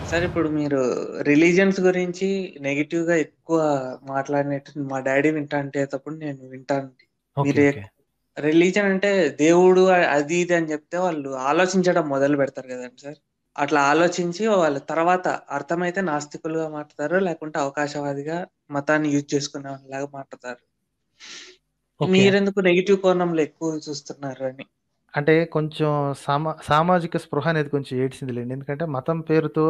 Sir ఇప్పుడు మీరు religions గురించి నెగెటివ్‌గా ఎక్కువ మాట్లాడినట్టు మా డ్యాడీ వింటాంటేటప్పుడు నేను వింటాను. ఓకే. మీరు ఓకే. రిలీజియన్ అంటే దేవుడు అది ఇది అని చెప్తే వాళ్ళు ఆలోచించడం మొదలు పెడతారు కదండీ సార్. అట్లా ఆలోచించి వాళ్ళు తర్వాత అర్థమైతే నాస్తికులుగా మారుతారు. లేకుంటే అవకాశవాదిగా మతాన్ని యూజ్ చేసుకునేలాగా మారుతారు. ఓకే. మీరెందుకు నెగెటివ్ కోణంలో ఎక్కువ చూస్తున్నారు అని? అంటే కొంచెం సామా సామాజిక స్పృహ అనేది కొంచెం ఏడ్చిందిలెండి. ఎందుకంటే మతం పేరుతో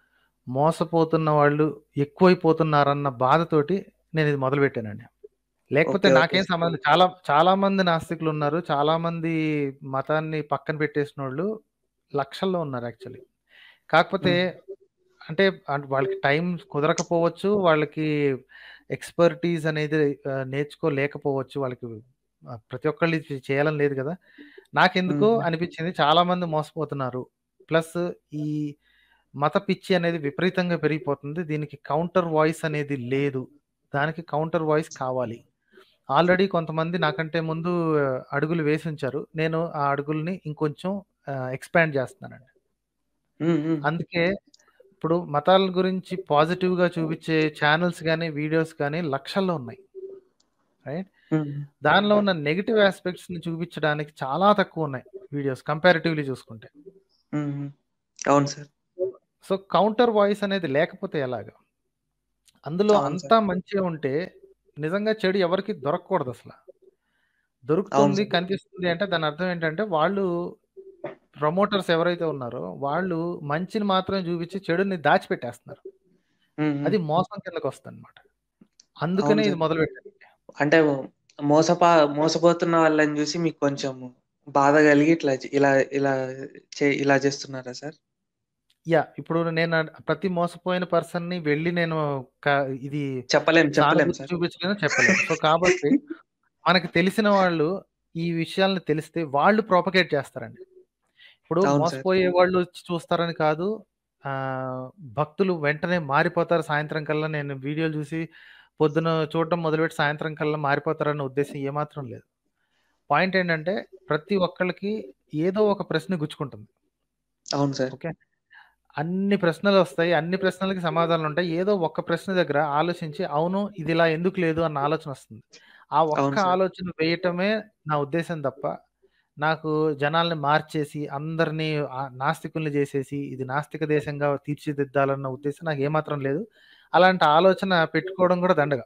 మోసపోతున్న వాళ్ళు ఎక్కువైపోతున్నారన్న బాధతోటి నేనిది మొదలుపెట్టానండి. లేకపోతే ఓకే. ఓకే. నాకేం సంబంధం చాలా చాలా మంది నాస్తికులున్నారు. చాలా మంది మతాన్ని పక్కన పెట్టేసినోళ్ళు లక్షల్లో ఉన్నారు యాక్చువల్లీ. కాకపోతే హ్మ్. అంటే అంటే వాళ్ళకి టైం కుదరకపోవచ్చు. వాళ్ళకి ఎక్స్‌పర్‌టీస్ అనేది ఆహ్, నేర్చుకోలేకపోవచ్చు. వాళ్ళకి ఆహ్, ప్రతి ఒక్కళ్ళు ఇది చేయాలని లేదు గదా! నాకెందుకో హుహు. అనిపించింది చాలా మంది మోసపోతున్నారు. ప్లస్ ఈ మత పిచ్చి అనేది విపరీతంగా పెరిగిపోతుంది. దీనికి కౌంటర్ వాయిస్ అనేది లేదు. దానికి కౌంటర్ వాయిస్ కావాలి. ఆల్రెడీ కొంతమంది నాకంటే ముందు అడుగులు వేసుంచారు. నేను ఆ అడుగుల్ని ఇంకొంచెం ఆహ్, ఎక్స్‌పాండ్ చేస్తున్నానండి. హ్మ్. హ్మ్. అందుకే ఇప్పుడు మతాల గురించి పాజిటివ్‌గా చూపించే ఛానెల్స్ గాని, వీడియోస్ గాని లక్షల్లో ఉన్నాయి. రైట్? హ్మ్. దానిలో ఉన్న నెగెటివ్ యాస్పెక్ట్స్‌ని చూపించడానికి చాలా తక్కువున్నాయి వీడియోస్ కంపారిటివ్‌లీ చూసుకుంటే. హ్మ్. హ్మ్. అవును సార్. సో, కౌంటర్ వాయిస్ అనేది లేకపోతే ఎలాగా? అందులో అవును అంతా సార్. మంచే ఉంటే నిజంగా చెడు ఎవరికీ దొరకకూడదసల. అవును దొరుకుతుంది, సార్. కనిపిస్తుంది అంటే దాని అర్థం ఏంటంటే వాళ్ళు ప్రమోటర్స్ ఎవరైతే ఉన్నారో వాళ్ళు మంచిని మాత్రమే చూపించి చెడుని దాచిపెట్టేస్తున్నారు. హ్మ్. హ్మ్. అది మోసం కిందకొస్తదనమాట. అందుకనే అవును ఇది సార్. మొదలుపెట్టానండి. అంటే మోసపా మోసపోతున్న వాళ్ళని చూసి మీకు కొంచెం బాధ కలిగి ఇట్లా చే ఇలా ఇలా చే ఇలా చేస్తున్నారా సార్? యాహ్! ఇప్పుడు నేను ప్రతి మోసపోయిన పర్సన్‌ని వెళ్లి నేను క ఇది చెప్పలేం. చెప్పలేం సానుభూతి సార్. చూపించలేను, చెప్పలేను. సో, కాబట్టి మనకు తెలిసిన వాళ్ళు ఈ విషయాలను తెలిస్తే వాళ్ళు ప్రొపగేట్ చేస్తారండి. ఇప్పుడు అవును సార్. మోసపోయే వాళ్ళు వచ్చి చూస్తారని కాదు. ఆహ్, భక్తులు వెంటనే మారిపోతారు సాయంత్రం కల్లా నేను వీడియోలు చూసి పొద్దున చూడడం మొదలుపెట్టి సాయంత్రం కల్లా మారిపోతారన్న ఉద్దేశ్యం ఏమాత్రం లేదు. పాయింట్ ఏంటంటే ప్రతి ఒక్కళ్ళకి ఏదో ఒక ప్రశ్న గుచ్చుకుంటుంది. అవును సార్. ఓకే. అన్ని ప్రశ్నలొస్తాయి. అన్ని ప్రశ్నలకి సమాధానాలుంటాయి. ఏదో ఒక్క ప్రశ్న దగ్గర ఆలోచించి అవును ఇది ఇలా ఎందుకు లేదు అన్న ఆలోచనొస్తుంది. ఆ ఒక్క అవును సార్. ఆలోచన వేయటమే నా ఉద్దేశ్యం తప్ప, నాకు జనాల్ని మార్చేసి అందరిని ఆహ్, నాస్తికుల్ని చేసేసి ఇది నాస్తిక దేశంగా తీర్చిదిద్దాలన్న ఉద్దేశ్యం నాకు ఏమాత్రం లేదు. అలాంటి ఆలోచన పెట్టుకోవడం కూడా దండగ.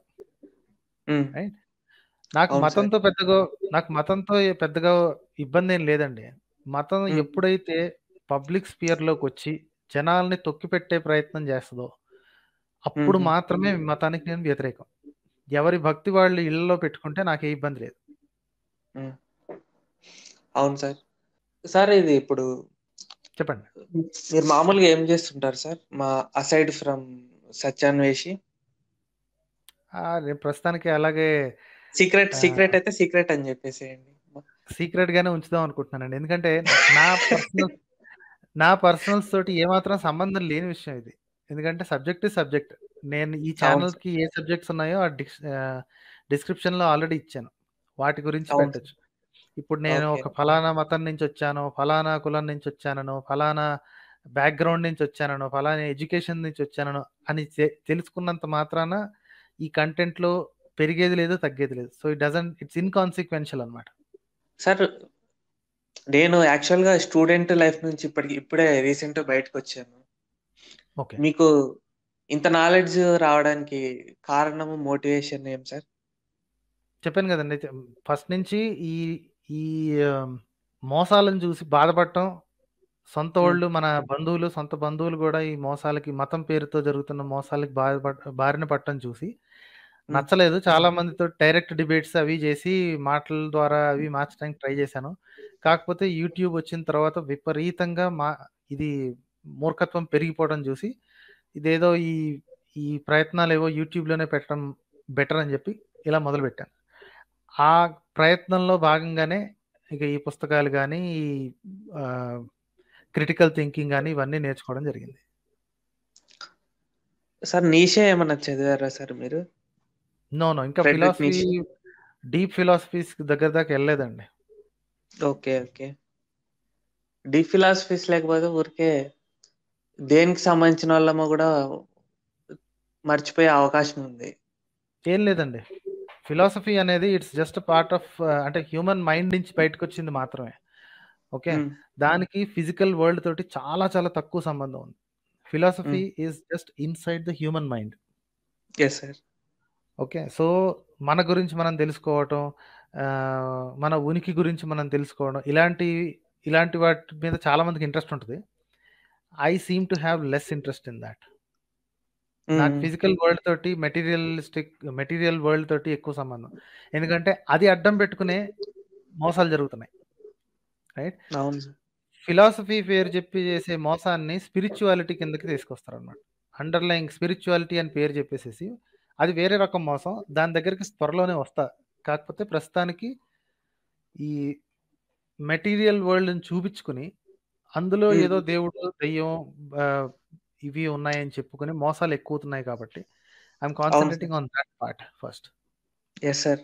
హ్మ్. రైట్? నాకు అవును సార్. మతంతో పెద్దగా నాకు మతంతో పెద్దగా ఇబ్బందేం లేదండి. మతం హ్మ్. ఎప్పుడైతే పబ్లిక్ స్పియర్‌లోకొచ్చి జనాల్ని తొక్కిపెట్టే ప్రయత్నం చేస్తదో, అప్పుడు హుహు. మాత్రమే మతానికి నేను వ్యతిరేకం. ఎవరి భక్తి వాళ్ళు ఇళ్లలో పెట్టుకుంటే నాకే ఇబ్బంది లేదు. హ్మ్. అవును సార్. సార్ ఇది ఇప్పుడు చెప్పండి. మీరు మామూలుగా ఏం చేస్తుంటారు సార్? మా అసైడ్ ఫ్రమ్ సత్యాన్వేషి? ఆ! నేను ప్రస్తుతానికి అలాగే సీక్రెట్ సీక్రెట్ ఆహ్, అయితే సీక్రెట్ అని చెప్పేసేయండి. సీక్రెట్‌గానే ఉంచుదాం అనుకుంటున్నానండి. ఎందుకంటే నా పర్సనల్ నా పర్సనల్స్ తోటి ఏమాత్రం సంబంధం లేని విషయం ఇది. ఎందుకంటే సబ్జెక్ట్ ఈస్ సబ్జెక్ట్. నేను ఈ అవును సార్. ఛానెల్‌కి ఏ సబ్జెక్ట్స్ ఉన్నాయో ఆ డిస్ ఆహ్, డిస్క్రిప్షన్‌లో ఆల్రెడీ ఇచ్చాను. వాటి గురించి అవును సార్. పెట్టొచ్చు. ఇప్పుడు నేను ఓకే. ఒక ఫలానా మతం నుంచొచ్చానో, ఫలానా కులం నుంచొచ్చాననో, ఫలానా బ్యాక్‌గ్రౌండ్ నుంచొచ్చాననో, ఫలానా ఎడ్యుకేషన్ నుంచొచ్చాననో అని తె తెలుసుకున్నంత మాత్రాన ఈ కంటెంట్‌లో పెరిగేది లేదు, తగ్గేది లేదు. So, it doesn't it's inconsequential అనమాట. సార్ నేను యాక్చువల్‌గా స్టూడెంట్ లైఫ్ నుంచి ఇప్పటికి ఇప్పుడే రీసెంట్‌గా బయటకొచ్చాను. ఓకే. మీకు ఇంత నాలెడ్జ్ రావడానికి కారణము, మోటివేషన్ ఏం సార్? చెప్పాను గదండీ! చ ఫస్ట్ నుంచి ఈ ఈ ఆహ్, మోసాలను చూసి బాధపడటం, హ్మ్. సొంతోళ్ళు మన బంధువులు, సొంత బంధువులు గూడా ఈ మోసాలకి మతం పేరుతో జరుగుతున్న మోసాలకి బాధపడ్ బారిన పడటం చూసి హ్మ్. నచ్చలేదు. చాలా మందితోటి డైరెక్ట్ డిబేట్స్ అవి జేసి మాటల ద్వారా అవి మార్చడానికి ట్రై జేశాను. కాకపోతే యూట్యూబ్ వచ్చిన తర్వాత విపరీతంగా మా ఇది మూర్ఖత్వం పెరిగిపోవడం జూసి ఇదేదో ఈ ఈ ప్రయత్నాలేవో యూట్యూబ్‌లోనే పెట్టడం బెటర్ అని జెప్పి ఇలా మొదలుపెట్టాను. ఆ ప్రయత్నంలో భాగంగానే ఇక ఈ పుస్తకాలు గానీ, ఈ ఆహ్, క్రిటికల్ థింకింగ్ గాని ఇవన్నీ నేర్చుకోవడం జరిగింది. సార్ నీషే ఏమన్నా చదివారా సార్ మీరు? నో. నో. ఇంకా Frederick philosophy Nietzsche. Deep philosophies దగ్గర దాకా ఎళ్ళలేదండి. ఓకే. ఓకే. డీప్ ఫిలాసఫీస్ లేకపోతే ఊరికే దేనికి సంబంధించిన వాళ్ళమో కూడా మర్చిపోయే అవకాశం ఉంది ఏం లేదండి ఫిలాసఫీ అనేది ఇట్స్ జస్ట్ పార్ట్ ఆఫ్ అంటే హ్యూమన్ మైండ్ నుంచి బయటకు వచ్చింది మాత్రమే ఓకే ఉమ్, దానికి ఫిజికల్ వరల్డ్ తోటి చాలా చాలా తక్కువ సంబంధం ఉంది philosophy is just inside the human mind yes sir okay so మన గురించి మనం తెలుసుకోవటం ఆ, మన ఉనికి గురించి మనం తెలుసుకోవడం ఇలాంటి ఇలాంటి వాటి మీద చాలా మందికి ఇంట్రెస్ట్ ఉంటుంది I seem to have less interest in that నాకు ఫిజికల్ వరల్డ్ తోటి మెటీరియలిస్టిక్ మెటీరియల్ వరల్డ్ తోటి ఎక్కువ సంబంధం ఎందుకంటే అది అడ్డం పెట్టుకునే మోసాలు జరుగుతున్నాయి రైట్ అవును సార్ ఫిలాసఫీ పేరు చెప్పి చేసే మోసాన్ని స్పిరిచువాలిటీ కిందకి తీసుకొస్తారు అనమాట అండర్లయింగ్ స్పిరిచువాలిటీ అని పేరు చెప్పేసేసి అది వేరే రకం మోసం దాని దగ్గరికి త్వరలోనే వస్తా కాకపోతే ప్రస్తుతానికి ఈ మెటీరియల్ వరల్డ్ని చూపించుకుని అందులో Hmm. ఏదో దేవుడు దెయ్యం ఆ, ఇవి ఉన్నాయని చెప్పుకొని మోసాలు ఎక్కువ అవుతున్నాయి కాబట్టి I'm concentrating on that part first yes sir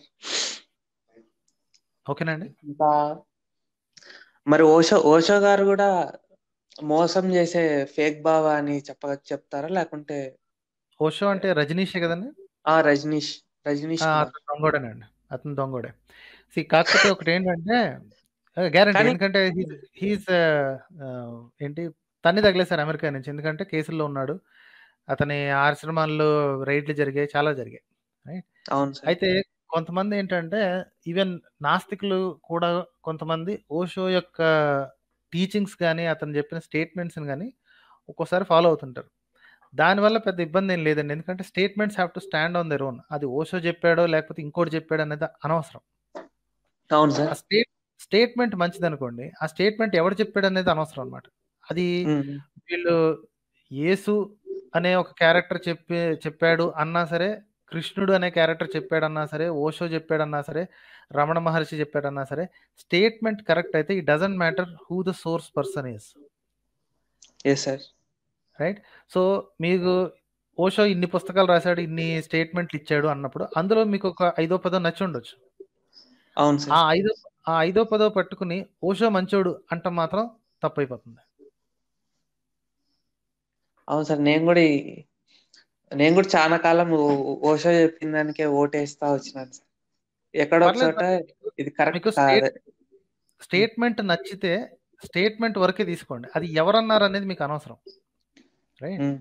ఓకేనండి ఇంకా మరి ఓషో ఓషో గారు కూడా మోసం చేసే ఫేక్ బావా అని చెప్ప చెప్తారా లేకుంటే ఓషో అంటే రజనీషే కదండి ఆ రజనీష్ రజనీష్ ఆ, కుమార్ అతను దొంగోడేనండి అతను దొంగోడే సి కాకపోతే ఒకటి ఏంటంటే గ్యారంటీ కానీ- ఎందుకంటే హీస్ ఏంటి తన్ని తగిలేశారు అమెరికా నుంచి ఎందుకంటే కేసుల్లో ఉన్నాడు అతని ఆశ్రమాల్లో రైడ్లు జరిగాయి చాలా జరిగాయి అవును సార్ అయితే కొంతమంది ఏంటంటే ఈవెన్ నాస్తికులు కూడా కొంతమంది ఓషో యొక్క టీచింగ్స్ కానీ అతను చెప్పిన స్టేట్మెంట్స్ కానీ ఒక్కోసారి ఫాలో అవుతుంటారు దానివల్ల పెద్ద ఇబ్బంది ఏం లేదండి ఎందుకంటే statements have to stand on their own అది ఓషో చెప్పాడో లేకపోతే ఇంకోటి చెప్పాడో అనేది అనవసరం అవును ఆ సార్ స్టేట్ స్టేట్మెంట్ మంచిది అనుకోండి ఆ స్టేట్మెంట్ ఎవరు చెప్పాడు అనేది అనవసరం అనమాట అది ఉమ్, వీళ్ళు యేసు అనే ఒక క్యారెక్టర్ చెప్పి చెప్పాడు అన్నా సరే కృష్ణుడు అనే క్యారెక్టర్ చెప్పాడన్నా సరే ఓషో చెప్పాడన్నా సరే రమణ మహర్షి చెప్పాడన్నా సరే స్టేట్మెంట్ కరెక్ట్ అయితే it doesn't matter who the source person is yes sir right so మీకు ఓషో ఇన్ని పుస్తకాలు రాశాడు ఇన్ని స్టేట్మెంట్లు ఇచ్చాడు అన్నప్పుడు అందులో మీకు ఒక ఐదో పదో నచ్చి ఉండొచ్చు అవును ఆ సార్ ఐదో ఆ ఐదో పదో పట్టుకుని ఓషో మంచోడు అంట మాత్రం తప్పైపోతుంది అవును సార్ నేను కూడా ఈ- నేను కూడా చాలా కాలం ఓ- ఓషో చెప్పిన దానికే ఓటేస్తా వచ్చినాను సార్ ఎక్కడో ఒక పర్లేదు, చోట ఇది కరెక్ట్ మీకు కాదు స్టేట్మెంట్ నచ్చితే స్టేట్మెంట్ వరకే తీసుకోండి అది ఎవరన్నారు అనేది మీకు అనవసరం రైట్ ఉమ్,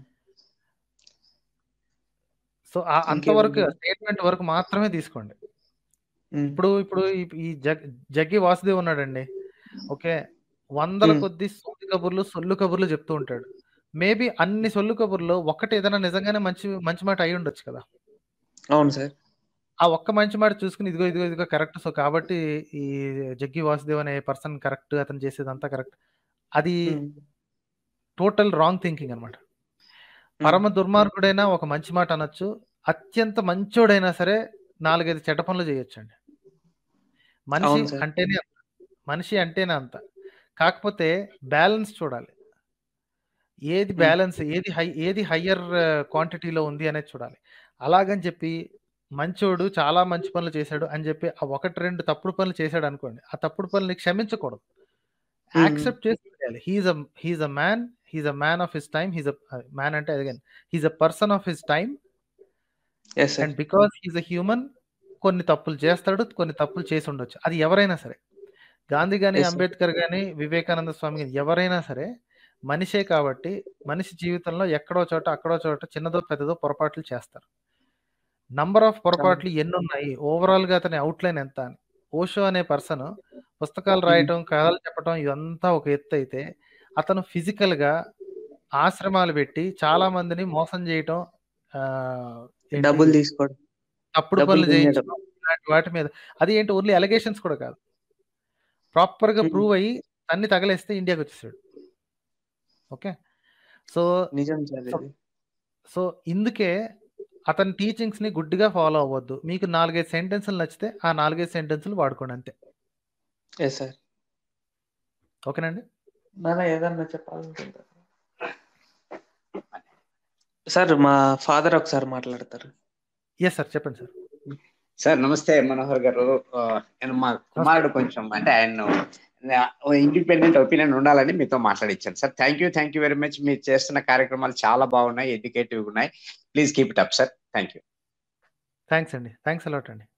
సో ఆ- అంతవరకు ఇంకేముంది? స్టేట్మెంట్ వరకు మాత్రమే తీసుకోండి ఉమ్, ఇప్పుడు ఇప్పుడు ఈ- ఈ జగ్ జగ్గి వాసుదేవ్ ఉన్నాడండి ఓకే వందల Hmm. కొద్ది సొల్లు కబుర్లు సొల్లు కబుర్లు చెప్తూ ఉంటాడు మేబీ అన్ని సొల్లు కబుర్లు ఒక్కటి ఏదైనా నిజంగానే మంచి మంచి మాట అయి ఉండొచ్చు కదా అవును సార్ ఆ ఒక్క మంచి మాట చూసుకుని ఇదిగో ఇదిగో ఇదిగో కరెక్ట్ సో కాబట్టి ఈ జగ్గి వాసుదేవ్ అనే పర్సన్ కరెక్ట్ అతను చేసేదంతా కరెక్ట్ అది ఉమ్, టోటల్ రాంగ్ థింకింగ్ అనమాట ఉమ్, పరమ దుర్మార్గుడైనా ఒక మంచి మాట అనొచ్చు అత్యంత మంచోడైనా సరే నాలుగైదు చెడ్డ పనులు చేయొచ్చండి మనిషి అవును సార్. అంటేనే అంత మనిషి అంటేనే అంత కాకపోతే బ్యాలెన్స్ చూడాలి ఏది ఉమ్. బ్యాలెన్స్ ఏది హై ఏది హయ్యర్ క్వాంటిటీలో ఉంది అనేది చూడాలి అలాగని చెప్పి మంచోడు చాలా మంచి పనులు చేశాడు అని చెప్పి ఆ ఒకటి రెండు తప్పుడు పనులు చేశాడు అనుకోండి ఆ తప్పుడు పనులు క్షమించకూడదు ఉమ్. యాక్సెప్ట్ చేసి చేయాలి he's a he's a man he's a man of his time he's a man అంటే again he's a person of his time yes sir and because he's a human కొన్ని తప్పులు చేస్తాడు కొన్ని తప్పులు చేసి ఉండొచ్చు అది ఎవరైనా సరే గాంధీ గాని Yes, sir. అంబేద్కర్ గాని వివేకానంద స్వామి గాని ఎవరైనా సరే మనిషే కాబట్టి మనిషి జీవితంలో ఎక్కడో చోట అక్కడో చోట చిన్నదో పెద్దదో పొరపాట్లు చేస్తారు నంబర్ ఆఫ్ పొరపాట్లు ఎన్ని ఉన్నాయి ఓవరాల్ గా అతని అవుట్లైన్ ఎంత అని ఓషో అనే పర్సన్ పుస్తకాలు రాయటం కథలు చెప్పడం ఇదంతా ఒక ఎత్తు అయితే అతను ఫిజికల్ గా ఆశ్రమాలు పెట్టి చాలా మందిని మోసం చేయటం ఆ, ఏంటి, డబ్బులు తీసుకోవడం తప్పుడు డబ్బులు పనులు గుంజడం. చేయించడం ఇలాంటి వాటి మీద అది ఏంటి ఓన్లీ అలిగేషన్స్ కూడా కాదు ప్రాపర్ గా Hmm. ప్రూవ్ అయ్యి తన్ని తగలేస్తే ఇండియాకి వచ్చేసాడు ఓకే సో నిజం సార్ ఇది సో ఇందుకే అతని టీచింగ్స్ ని గుడ్డిగా ఫాలో అవ్వద్దు మీకు నాలుగైదు సెంటెన్సులు నచ్చితే ఆ నాలుగైదు సెంటెన్సులు వాడుకోండి అంతే ఎస్ సార్ ఓకేనండి నాన్న ఏదన్నా చెప్పాలనుకుంటారు సార్ మా ఫాదర్ ఒకసారి మాట్లాడతారు ఎస్ సార్ చెప్పండి సార్ సార్ నమస్తే మనోహర్ గారు ఆ, నేను మా కుమారుడు కొంచెం అంటే ఆయన ఇండిపెండెంట్ ఒపీనియన్ ఉండాలని మీతో మాట్లాడించాను sir thank you thank you very much మీరు చేస్తున్న కార్యక్రమాలు చాలా బాగున్నాయి ఎడ్యుకేటివ్ ఉన్నాయి please keep it up sir thank you thanks అండి థ్యాంక్స్ అలాట్ అండి